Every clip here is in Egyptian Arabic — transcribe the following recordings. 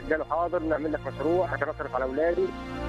قال له حاضر نعمل لك مشروع عشان اصرف على اولادي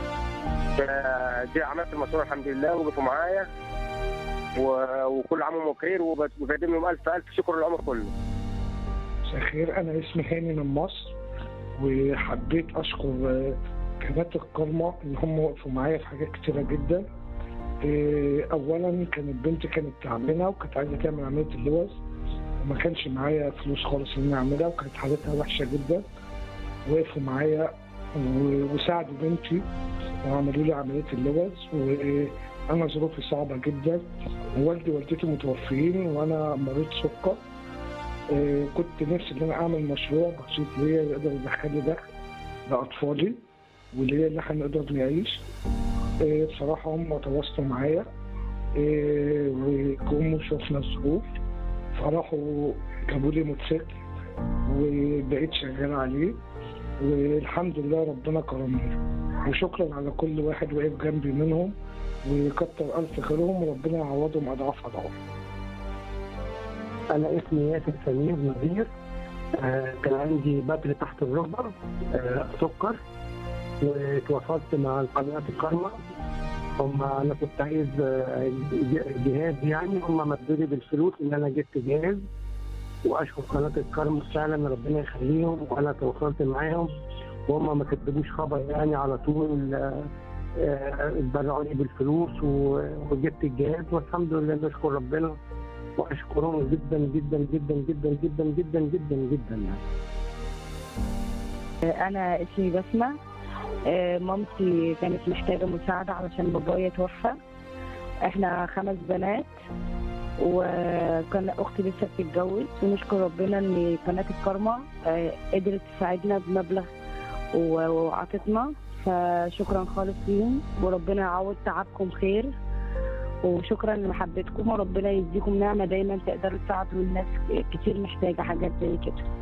جاء عملت المشروع الحمد لله وقفوا معايا و- وكل عام وهم بخير وب- وبقدم لهم الف الف شكر العمر كله مساء الخير انا اسمي هاني من مصر وحبيت اشكر آه، قناه الكرمة ان هم وقفوا معايا في حاجات كتيره جدا آه، اولا كانت بنتي كانت تعبانه وكانت عايزه تعمل عمليه اللوز وما كانش معايا فلوس خالص ان أنا اعملها وكانت حالتها وحشه جدا وقفوا معايا و- وساعدوا بنتي وعملوا لي عمليه اللوز وانا ظروفي صعبه جدا ووالدي ووالدتي متوفيين وانا مريض سكر آه، كنت نفسي ان انا اعمل مشروع بسيط ليا يقدر يدخل لي دخل لاطفالي وليا ان احنا نقدر نعيش آه، بصراحه هم تواصلوا معايا آه، وجم وشوفنا الظروف فراحوا جابوا لي موتوسيكل وبقيت شغال عليه والحمد لله ربنا كرمني وشكرا على كل واحد واقف جنبي منهم وكتر الف خيرهم وربنا يعوضهم اضعاف اضعاف انا اسمي ياسر سمير نذير آه، كان عندي بدر تحت الركبه آه، سكر وتواصلت مع قناه الكرمة هم انا كنت عايز آه، ج- جهاز يعني هم مدوا لي بالفلوس ان انا جبت جهاز واشكر قناه الكرمة فعلا ربنا يخليهم وانا تواصلت معاهم وهم ما كتبوش خبر يعني على طول آه، آه، اتبرعوا لي بالفلوس و- وجبت الجهاز والحمد لله نشكر ربنا واشكرهم جدا جدا جدا جدا جدا جدا جدا جدا يعني أنا اسمي بسمة آه، مامتي كانت محتاجة مساعدة علشان بابايا توفى احنا خمس بنات وكان اختي لسه بتتجوز ونشكر ربنا ان قناة الكرمة آه، قدرت تساعدنا بمبلغ و- وعطتنا فشكرا خالص ليهم وربنا يعوض تعبكم خير وشكرا لمحبتكم وربنا يديكم نعمة دايما تقدروا تساعدوا الناس كتير محتاجة حاجات زي كده